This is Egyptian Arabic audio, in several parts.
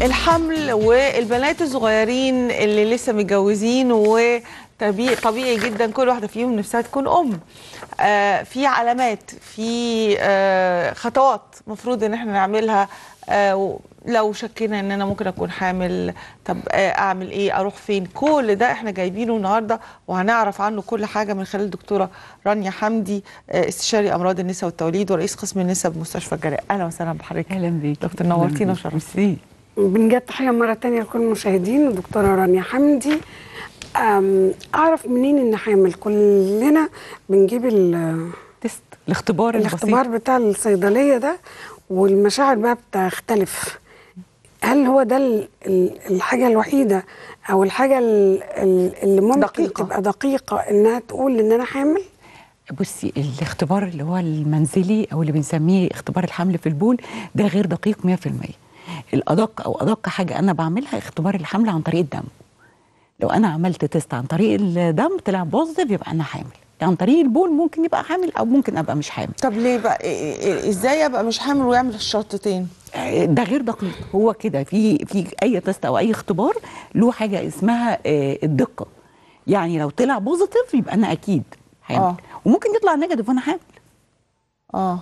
الحمل والبنات الصغيرين اللي لسه متجوزين وطبيعي طبيعي جدا كل واحده فيهم نفسها تكون ام آه في علامات في آه خطوات مفروض ان احنا نعملها آه لو شكينا ان انا ممكن اكون حامل طب آه اعمل ايه اروح فين كل ده احنا جايبينه النهارده وهنعرف عنه كل حاجه من خلال الدكتوره رانيا حمدي آه استشاري امراض النساء والتوليد ورئيس قسم النساء بمستشفى الجلاء اهلا وسهلا بحضرتك اهلا بيك دكتور نورتينا وشرفتينا بنجد تحية مرة تانية لكل المشاهدين الدكتورة رانيا حمدي أم، أعرف منين إن حامل كلنا بنجيب ال- تست الاختبار الاختبار البسيط بتاع الصيدلية ده والمشاعر بقى بتختلف هل هو ده ال- ال- الحاجة الوحيدة أو الحاجة ال- ال- اللي ممكن دقيقة. تبقى دقيقة إنها تقول إن أنا حامل؟ بصي الاختبار اللي هو المنزلي او اللي بنسميه اختبار الحمل في البول ده غير دقيق 100% الادق او ادق حاجه انا بعملها اختبار الحمل عن طريق الدم لو انا عملت تيست عن طريق الدم طلع بوزيتيف يبقى انا حامل عن طريق البول ممكن يبقى حامل او ممكن ابقى مش حامل طب ليه بقى إيه- إيه- ازاي ابقى مش حامل ويعمل الشرطتين آه، ده غير دقيق هو كده في في اي تيست او اي اختبار له حاجه اسمها آه، الدقه يعني لو طلع بوزيتيف يبقى انا اكيد حامل آه. وممكن يطلع نيجاتيف وانا حامل اه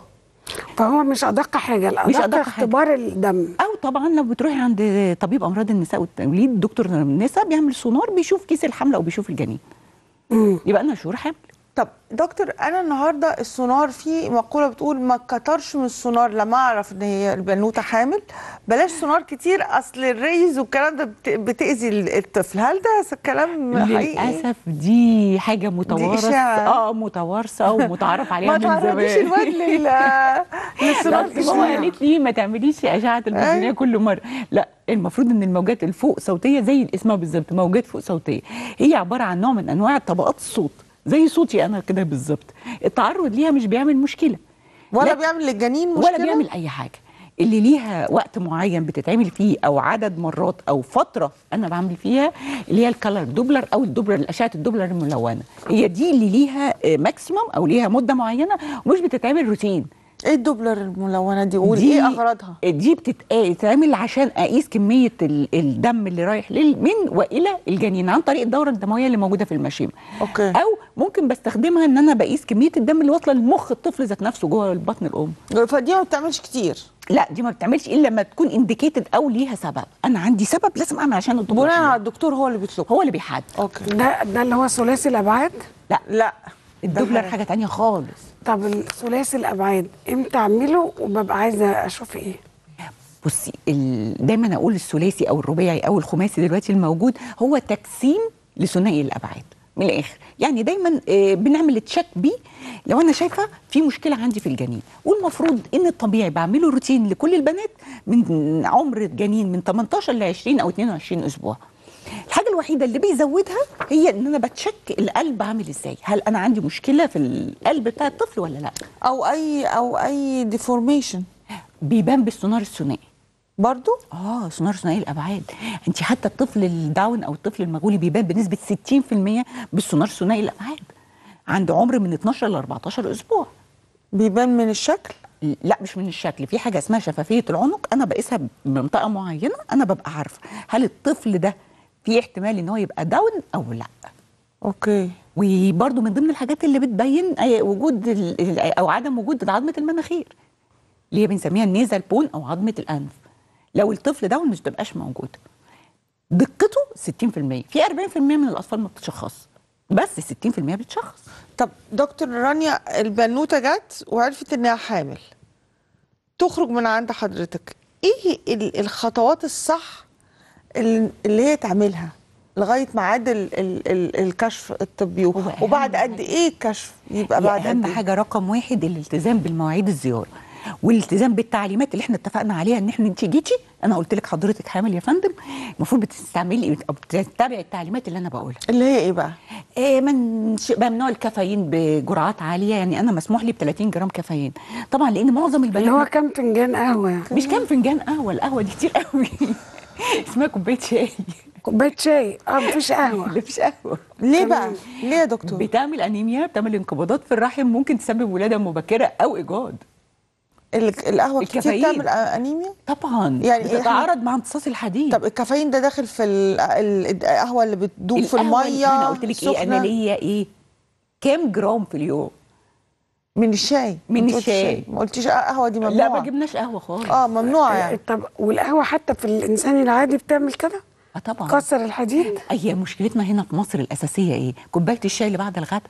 فهو مش أدق حاجة الأدق أدق حاجة. اختبار الدم او طبعا لو بتروحي عند طبيب امراض النساء والتوليد دكتور النساء بيعمل سونار بيشوف كيس الحمل او بيشوف الجنين مم. يبقى انا شهور حمل طب دكتور انا النهارده السونار في مقوله بتقول ما كترش من السونار لما اعرف ان هي البنوته حامل بلاش سونار كتير اصل الريز والكلام ده بت- بتاذي الطفل هل ده كلام حقيقي للاسف دي حاجه متوارثه إشاعة. اه متوارثه ومتعارف عليها ما من تعرضيش زمان الواد لل للسونار لا ماما قالت لي ما تعمليش اشعه تلفزيونيه أيوة. كل مره لا المفروض ان الموجات الفوق صوتيه زي اسمها بالظبط موجات فوق صوتيه هي عباره عن نوع من انواع طبقات الصوت زي صوتي انا كده بالظبط التعرض ليها مش بيعمل مشكله ولا لا. بيعمل للجنين مشكله ولا بيعمل اي حاجه اللي ليها وقت معين بتتعمل فيه او عدد مرات او فتره انا بعمل فيها اللي هي الكالر دوبلر او الدوبلر اشعه الدوبلر الملونه هي دي اللي ليها ماكسيمم او ليها مده معينه ومش بتتعمل روتين ايه الدوبلر الملونه دي قول دي- ايه اغراضها دي بتتعمل عشان اقيس كميه ال- الدم اللي رايح لل- من والى الجنين عن طريق الدوره الدمويه اللي موجوده في المشيمه اوكي او ممكن بستخدمها ان انا بقيس كميه الدم اللي واصله لمخ الطفل ذات نفسه جوه بطن الام فدي ما بتعملش كتير لا دي ما بتعملش الا لما تكون انديكيتد او ليها سبب انا عندي سبب لازم اعمل عشان الدكتور بناء على الدكتور هو اللي بيطلبه هو اللي بيحدد اوكي ده ده اللي هو ثلاثي الأبعاد؟ لا لا الدوبلر حاجة. حاجه تانية خالص طب الثلاثي الابعاد امتى اعمله وببقى عايزه اشوف ايه بصي ال... دايما اقول الثلاثي او الرباعي او الخماسي دلوقتي الموجود هو تقسيم لثنائي الابعاد من الاخر يعني دايما آه، بنعمل تشيك بيه لو انا شايفه في مشكله عندي في الجنين والمفروض ان الطبيعي بعمله روتين لكل البنات من عمر الجنين من 18 ل 20 او 22 اسبوع الحاجه الوحيده اللي بيزودها هي ان انا بتشك القلب عامل ازاي هل انا عندي مشكله في القلب بتاع الطفل ولا لا او اي او اي ديفورميشن بيبان بالسونار الثنائي برضو اه سونار ثنائي الابعاد انت حتى الطفل الداون او الطفل المجهولي بيبان بنسبه 60% بالسونار ثنائي الابعاد عند عمر من 12 ل 14 اسبوع بيبان من الشكل لا مش من الشكل في حاجه اسمها شفافيه العنق انا بقيسها بمنطقه معينه انا ببقى عارفه هل الطفل ده في احتمال ان هو يبقى داون او لا اوكي وبرده من ضمن الحاجات اللي بتبين أي وجود ال- ال- او عدم وجود عظمه المناخير اللي هي بنسميها النيزل بون او عظمه الانف لو الطفل داون مش تبقاش موجود دقته 60% في 40% من الاطفال ما بتتشخص بس 60% بتشخص طب دكتور رانيا البنوته جت وعرفت انها حامل تخرج من عند حضرتك ايه ال- الخطوات الصح اللي, اللي هي تعملها لغايه ميعاد ال- ال- ال- الكشف الطبي هو أهم وبعد قد حاجة. ايه الكشف يبقى هي بعد اهم قد إيه؟ حاجه رقم واحد الالتزام بالمواعيد الزياره والالتزام بالتعليمات اللي احنا اتفقنا عليها ان احنا انت جيتي انا قلت لك حضرتك حامل يا فندم المفروض بتستعملي او بتتبعي التعليمات اللي انا بقولها اللي هي ايه بقى إيه من ممنوع الكافيين بجرعات عاليه يعني انا مسموح لي ب 30 جرام كافيين طبعا لان معظم اللي هو البنات كام فنجان قهوه مش كام فنجان قهوه القهوه دي كتير قوي اسمها كوبايه شاي كوبايه شاي اه مفيش قهوه مفيش قهوه ليه بقى ليه يا دكتور بتعمل انيميا بتعمل انقباضات في الرحم ممكن تسبب ولاده مبكره او ايجاد ال- القهوه كتير الكافيين. تعمل انيميا طبعا يعني يعني إيه بتتعارض مع امتصاص الحديد طب الكافيين ده داخل في ال- ال- القهوه اللي بتدوب في القهوة اللي الميه انا قلت لك ايه انا سخنة ليا ايه كام جرام في اليوم من الشاي من ما قلتش الشاي. ما قلتيش قهوه دي لا ممنوعه ما جبناش قهوه خالص اه ممنوعه يعني طب والقهوه حتى في الانسان العادي بتعمل كده اه طبعا كسر الحديد هي مشكلتنا هنا في مصر الاساسيه ايه كوبايه الشاي اللي بعد الغداء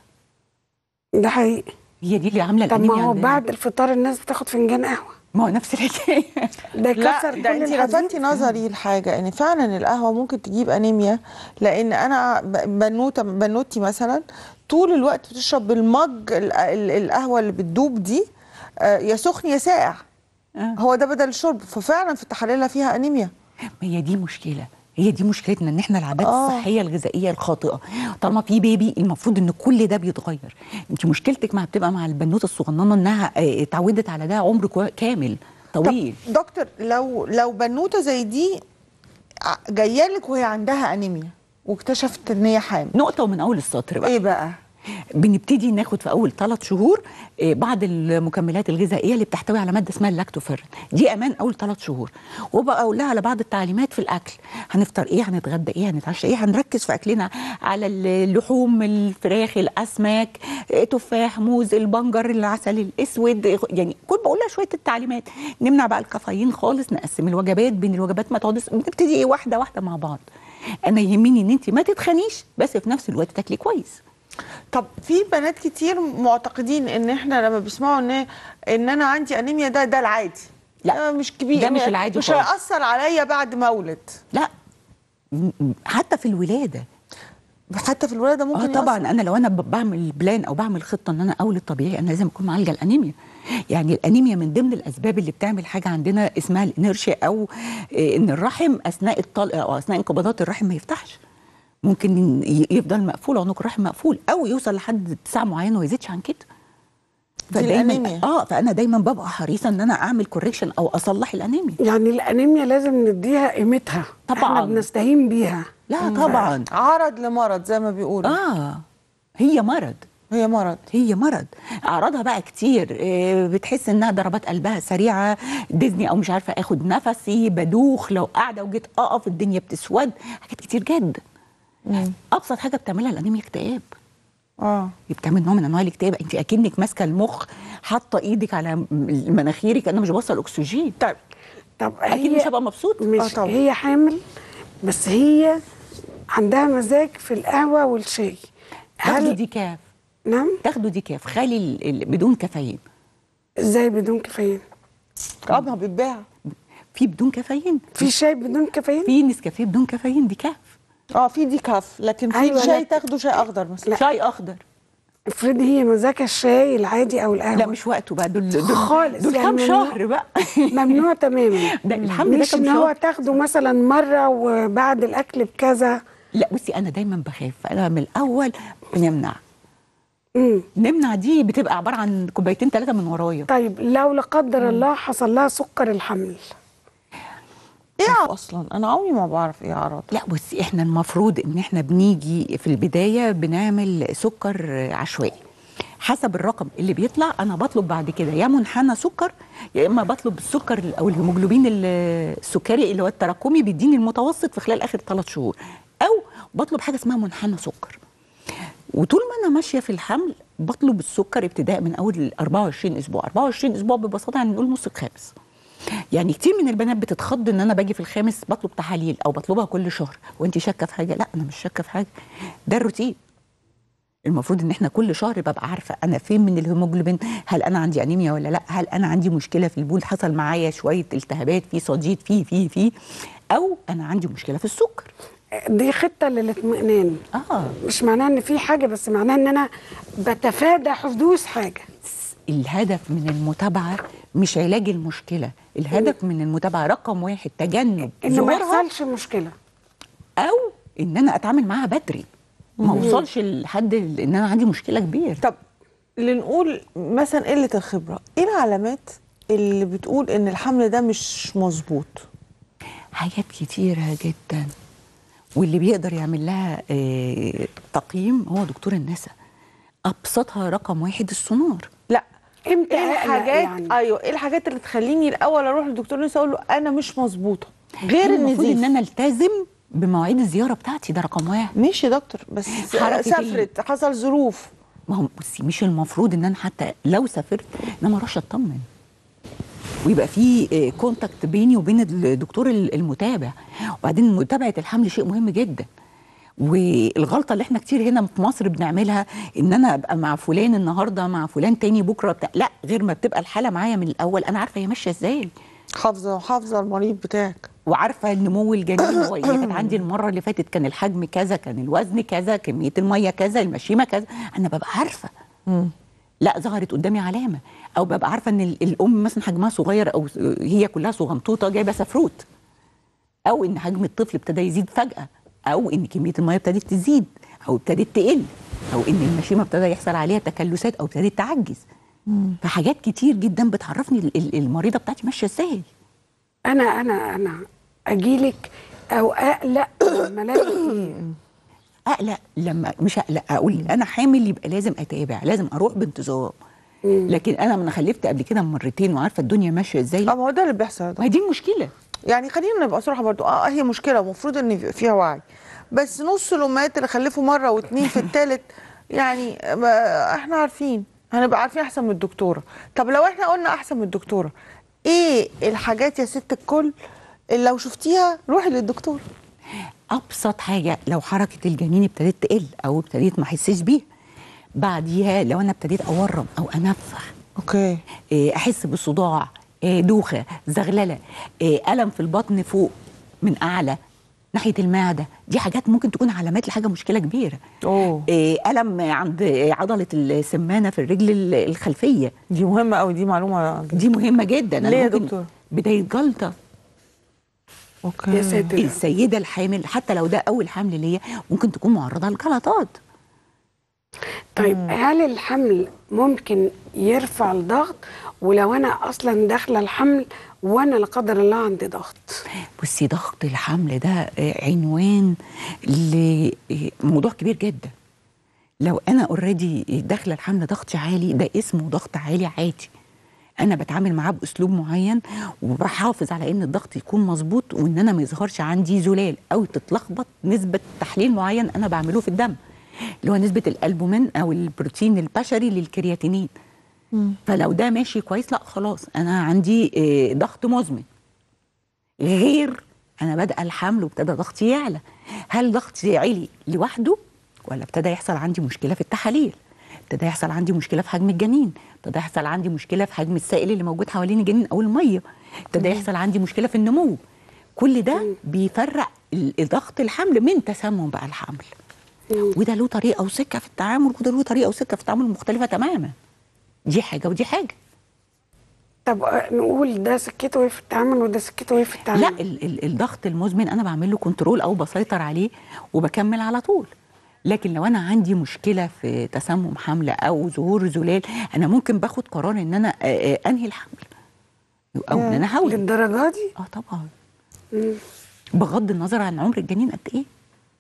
ده حقيقي هي دي اللي عامله طب ما الانيميا هو عندنا. بعد الفطار الناس بتاخد فنجان قهوه ما هو نفس الحكايه ده لا كسر كل ده انت الحديد لفتي نظري لحاجه ان فعلا القهوه ممكن تجيب انيميا لان انا ب- بنوته بنوتي مثلا طول الوقت بتشرب المج ال- ال- القهوه اللي بتدوب دي آه، يا سخن يا ساقع آه. هو ده بدل الشرب ففعلا في تحاليلها فيها انيميا ما هي دي مشكله هي دي مشكلتنا ان احنا العادات آه. الصحيه الغذائيه الخاطئه طالما في بيبي المفروض ان كل ده بيتغير انت مشكلتك مع بتبقى مع البنوته الصغننه انها آه، اتعودت على ده عمر كوا- كامل طويل طب دكتور لو لو بنوته زي دي ع- جايه لك وهي عندها انيميا واكتشفت ان هي حامل نقطه ومن اول السطر بقى ايه بقى بنبتدي ناخد في اول ثلاث شهور آه، بعض المكملات الغذائيه اللي بتحتوي على ماده اسمها اللاكتوفيرين دي امان اول ثلاث شهور وبقى اقول لها على بعض التعليمات في الاكل هنفطر ايه هنتغدى ايه هنتعشى ايه هنركز في اكلنا على اللحوم الفراخ الاسماك آه، تفاح موز البنجر العسل الاسود آه، يعني كل بقول لها شويه التعليمات نمنع بقى الكافيين خالص نقسم الوجبات بين الوجبات ما تقعدش بنبتدي ايه واحده واحده مع بعض انا يهمني ان انت ما تتخنيش بس في نفس الوقت تاكلي كويس طب في بنات كتير معتقدين ان احنا لما بيسمعوا ان ان انا عندي انيميا ده ده العادي لا، ده مش كبير ده مش العادي مش خالص. هيأثر عليا بعد ما اولد لا م- م- حتى في الولاده حتى في الولاده ممكن اه طبعا يأثر. انا لو انا ب- بعمل بلان او بعمل خطه ان انا اولد طبيعي انا لازم اكون معالجه الانيميا يعني الانيميا من ضمن الاسباب اللي بتعمل حاجه عندنا اسمها الانرشيا او آه، ان الرحم اثناء الطلق او اثناء انقباضات الرحم ما يفتحش ممكن ي- يفضل مقفول عنق الرحم مقفول او يوصل لحد ساعه معينه وما يزيدش عن كده دي الأنيميا. اه فانا دايما ببقى حريصه ان انا اعمل كوريكشن او اصلح الانيميا يعني الانيميا لازم نديها قيمتها طبعاً. احنا بنستهين بيها لا طبعا عرض لمرض زي ما بيقولوا اه هي مرض هي مرض هي مرض اعراضها بقى كتير إيه، بتحس انها ضربات قلبها سريعه ديزني او مش عارفه اخد نفسي بدوخ لو قاعده وجيت اقف الدنيا بتسود حاجات كتير جدا ابسط حاجه بتعملها الانيميا اكتئاب اه هي بتعمل نوع من انواع الاكتئاب انت اكنك ماسكه المخ حاطه ايدك على م- مناخيرك انا مش بوصل اكسجين طيب طب اكيد مش هبقى مبسوط مش آه طبعاً. هي حامل بس هي عندها مزاج في القهوه والشاي تاخدوا هل ديكاف نعم تاخدوا ديكاف خالي ال- ال- بدون كافيين ازاي بدون كافيين اه ما هو بيتباع في بدون كافيين في شاي بدون كافيين في نسكافيه بدون كافيين ديكاف اه في دي كاف لكن في أيوة، شاي لكن- تاخده شاي اخضر مثلا شاي اخضر افرضي هي مزاجها الشاي العادي او القهوه لا مش وقته بقى دول دول خالص، دول يعني كام ممنوع. شهر بقى ممنوع تماما ده الحمل ده مش كام ان هو شهر تاخده مثلا مره وبعد الاكل بكذا لا بصي انا دايما بخاف انا من الاول بنمنع امم نمنع دي بتبقى عباره عن كوبايتين ثلاثه من ورايا طيب لو لا قدر الله حصل لها سكر الحمل ايه عرض اصلا انا عمري ما بعرف ايه اعراض لا بصي احنا المفروض ان احنا بنيجي في البدايه بنعمل سكر عشوائي حسب الرقم اللي بيطلع انا بطلب بعد كده يا منحنى سكر يا اما بطلب السكر او الهيموجلوبين ال- السكري اللي هو التراكمي بيديني المتوسط في خلال اخر ثلاث شهور او بطلب حاجه اسمها منحنى سكر وطول ما انا ماشيه في الحمل بطلب السكر ابتداء من اول ال 24 اسبوع 24 اسبوع ببساطه يعني نقول نص الخامس يعني كتير من البنات بتتخض ان انا باجي في الخامس بطلب تحاليل او بطلبها كل شهر وانت شاكه في حاجه لا انا مش شاكه في حاجه ده الروتين المفروض ان احنا كل شهر ببقى عارفه انا فين من الهيموجلوبين هل انا عندي انيميا ولا لا هل انا عندي مشكله في البول حصل معايا شويه التهابات في صديد في في في او انا عندي مشكله في السكر دي خطه للاطمئنان اه مش معناها ان في حاجه بس معناها ان انا بتفادى حدوث حاجه الهدف من المتابعه مش علاج المشكله الهدف من المتابعه رقم واحد تجنب ان ما ظهورها يحصلش مشكله او ان انا اتعامل معاها بدري ما اوصلش لحد ال- ان انا عندي مشكله كبيره طب لنقول مثلا قله الخبره ايه العلامات اللي بتقول ان الحمل ده مش مظبوط حاجات كتيره جدا واللي بيقدر يعمل لها آه، تقييم هو دكتور النساء ابسطها رقم واحد السونار لا امتى ايه أقلق الحاجات يعني؟ ايوه ايه الحاجات اللي تخليني الاول اروح للدكتور نسا اقول له انا مش مظبوطه غير كان المفروض النزيف ان انا التزم بمواعيد الزياره بتاعتي ده رقم واحد ماشي يا دكتور بس حركة سافرت حصل ظروف ما هو بصي مش المفروض ان انا حتى لو سافرت ان انا ما اروحش اطمن ويبقى في آه، كونتاكت بيني وبين الدكتور ال- المتابع وبعدين متابعه الحمل شيء مهم جدا والغلطه اللي احنا كتير هنا في مصر بنعملها ان انا ابقى مع فلان النهارده مع فلان تاني بكره بتاع لا غير ما بتبقى الحاله معايا من الاول انا عارفه هي ماشيه ازاي حافظه حافظه المريض بتاعك وعارفه النمو الجنين هو ايه كانت عندي المره اللي فاتت كان الحجم كذا كان الوزن كذا كميه الميه كذا المشيمه كذا انا ببقى عارفه لا ظهرت قدامي علامه او ببقى عارفه ان ال- الام مثلا حجمها صغير او س- هي كلها صغنطوطه جايبه سفروت او ان حجم الطفل ابتدى يزيد فجاه او ان كميه الميه ابتدت تزيد او ابتدت تقل او ان المشيمه ابتدى يحصل عليها تكلسات او ابتدت تعجز فحاجات كتير جدا بتعرفني ال- ال- المريضه بتاعتي ماشيه ازاي انا انا انا اجيلك او اقلق لما الاقي اقلق لما مش اقلق اقول انا حامل يبقى لازم اتابع لازم اروح بانتظام لكن انا من خلفت قبل كده مرتين وعارفه الدنيا ماشيه ازاي اه لا ما هو ده اللي بيحصل يا دكتور. ما هي دي المشكله يعني خلينا نبقى صراحه برضو اه هي مشكله المفروض ان يبقى فيها وعي بس نص الامهات اللي خلفوا مره واثنين في الثالث يعني ما احنا عارفين هنبقى عارفين احسن من الدكتوره طب لو احنا قلنا احسن من الدكتوره ايه الحاجات يا ست الكل اللي لو شفتيها روحي للدكتور ابسط حاجه لو حركه الجنين ابتدت تقل او ابتديت ما احسش بيها بعديها لو انا ابتديت اورم او انفخ اوكي إيه، احس بصداع إيه، دوخه زغلله إيه، الم في البطن فوق من اعلى ناحيه المعده دي حاجات ممكن تكون علامات لحاجه مشكله كبيره اوه إيه، الم عند عضله السمانه في الرجل ال- الخلفيه دي مهمه قوي دي معلومه دي مهمه جدا أنا ليه يا ممكن دكتور؟ بدايه جلطه اوكي يا ساتر السيده الحامل حتى لو ده اول حمل ليا ممكن تكون معرضه لجلطات طيب هل الحمل ممكن يرفع الضغط ولو انا اصلا داخله الحمل وانا لا قدر الله عندي ضغط بصي ضغط الحمل ده آه، عنوان لموضوع كبير جدا لو انا اوريدي داخله الحمل ضغطي عالي ده اسمه ضغط عالي عادي انا بتعامل معاه باسلوب معين وبحافظ على ان الضغط يكون مظبوط وان انا ما يظهرش عندي زلال او تتلخبط نسبه تحليل معين انا بعمله في الدم اللي هو نسبه الالبومين او البروتين البشري للكرياتينين فلو ده ماشي كويس لا خلاص انا عندي آه، ضغط مزمن غير انا بادئه الحمل وابتدى ضغطي يعلى هل ضغطي عالي لوحده ولا ابتدى يحصل عندي مشكله في التحاليل ابتدى يحصل عندي مشكله في حجم الجنين ابتدى يحصل عندي مشكله في حجم السائل اللي موجود حوالين الجنين او الميه ابتدى يحصل عندي مشكله في النمو كل ده بيفرق ال- ضغط الحمل من تسمم بقى الحمل وده له طريقه وسكه في التعامل وده له طريقه وسكه في التعامل مختلفه تماما دي حاجه ودي حاجه طب آه، نقول ده سكته ايه في التعامل وده سكته ايه في التعامل لا ال ال الضغط المزمن انا بعمل له كنترول او بسيطر عليه وبكمل على طول لكن لو انا عندي مشكله في تسمم حمل او ظهور زلال انا ممكن باخد قرار ان انا آه، آه، انهي الحمل او ان انا هولد للدرجه دي اه طبعا مم. بغض النظر عن عمر الجنين قد ايه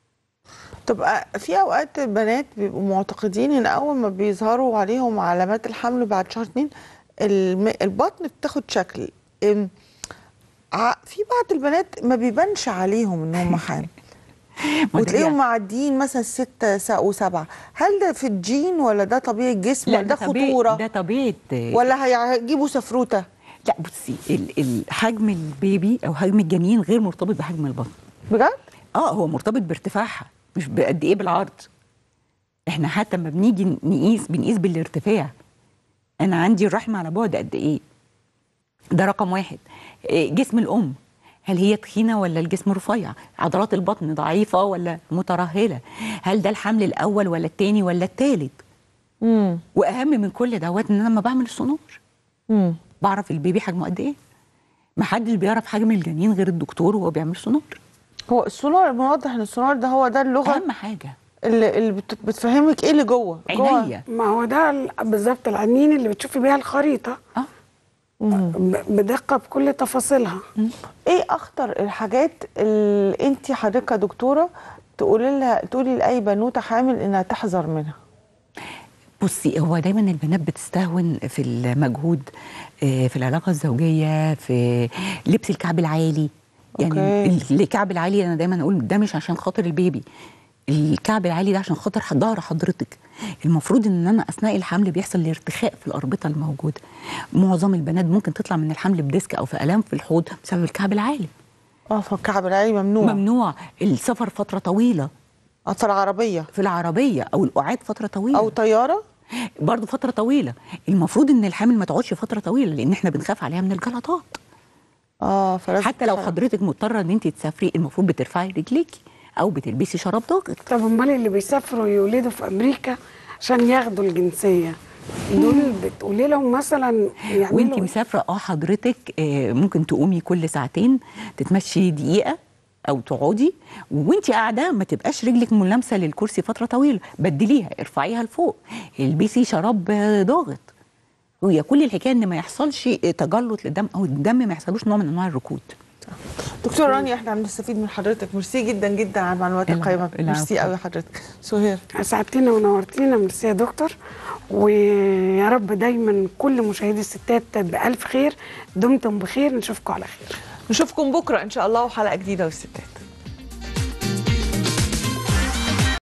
طب آه، في اوقات البنات بيبقوا معتقدين ان اول ما بيظهروا عليهم علامات الحمل بعد شهر اتنين الم- البطن بتاخد شكل أم، ع- في بعض البنات ما بيبانش عليهم ان هم حامل ما ده وتلاقيهم يعني- معديين مثلا ستة سا- وسبعة هل ده في الجين ولا ده طبيعي الجسم ولا ده طبيعي- خطورة ده طبيعه آه، ولا هيجيبوا سفروتة لا بصي ال- ال- حجم البيبي او حجم الجنين غير مرتبط بحجم البطن بجد؟ اه هو مرتبط بارتفاعها مش بقد ايه بالعرض احنا حتى لما بنيجي نقيس بنقيس بالارتفاع انا عندي الرحم على بعد قد ايه ده رقم واحد إيه، جسم الام هل هي تخينه ولا الجسم رفيع عضلات البطن ضعيفه ولا مترهله هل ده الحمل الاول ولا الثاني ولا الثالث امم واهم من كل دوت ان انا لما بعمل السونار امم بعرف البيبي حجمه قد ايه محدش بيعرف حجم الجنين غير الدكتور وهو بيعمل سونار هو السونار بنوضح ان السونار ده هو ده اللغة اهم حاجه اللي, اللي بت- بتفهمك ايه اللي جوه جوه عينيا ما هو ده ال- بالظبط العنين اللي بتشوفي بيها الخريطه اه ب- بدقه بكل تفاصيلها ايه اخطر الحاجات اللي انت حضرتك كدكتوره تقولي لها تقولي لاي بنوته حامل انها تحذر منها بصي هو دايما البنات بتستهون في المجهود آه، في العلاقه الزوجيه في لبس الكعب العالي يعني أوكي. ال- الكعب العالي انا دايما اقول ده مش عشان خاطر البيبي الكعب العالي ده عشان خاطر ظهر حضرتك المفروض ان انا اثناء الحمل بيحصل ارتخاء في الاربطه الموجوده معظم البنات ممكن تطلع من الحمل بديسك او في الام في الحوض بسبب الكعب العالي اه فالكعب العالي ممنوع ممنوع السفر فتره طويله اثر عربيه في العربيه او القعاد فتره طويله او طياره برضه فتره طويله المفروض ان الحامل ما تقعدش فتره طويله لان احنا بنخاف عليها من الجلطات اه فلازم حتى لو تفرق. حضرتك مضطره ان انت تسافري المفروض بترفعي رجليكي او بتلبسي شراب ضاغط طب امال اللي بيسافروا يولدوا في امريكا عشان ياخدوا الجنسيه دول بتقولي لهم مثلا يعملوا وانت مسافره اه حضرتك آه، ممكن تقومي كل ساعتين تتمشي دقيقه او تقعدي وانت قاعده ما تبقاش رجلك ملامسه للكرسي فتره طويله بدليها ارفعيها لفوق البسي شراب آه، ضاغط هي كل الحكايه ان ما يحصلش تجلط للدم او الدم ما يحصلوش نوع من انواع الركود دكتور رانيا احنا بنستفيد من حضرتك ميرسي جدا جدا على المعلومات العفو، القيمه العفو. ميرسي قوي حضرتك سهير ساعدتينا ونورتينا ميرسي يا دكتور ويا رب دايما كل مشاهدي الستات بألف خير دمتم بخير نشوفكم على خير نشوفكم بكره ان شاء الله وحلقه جديده والستات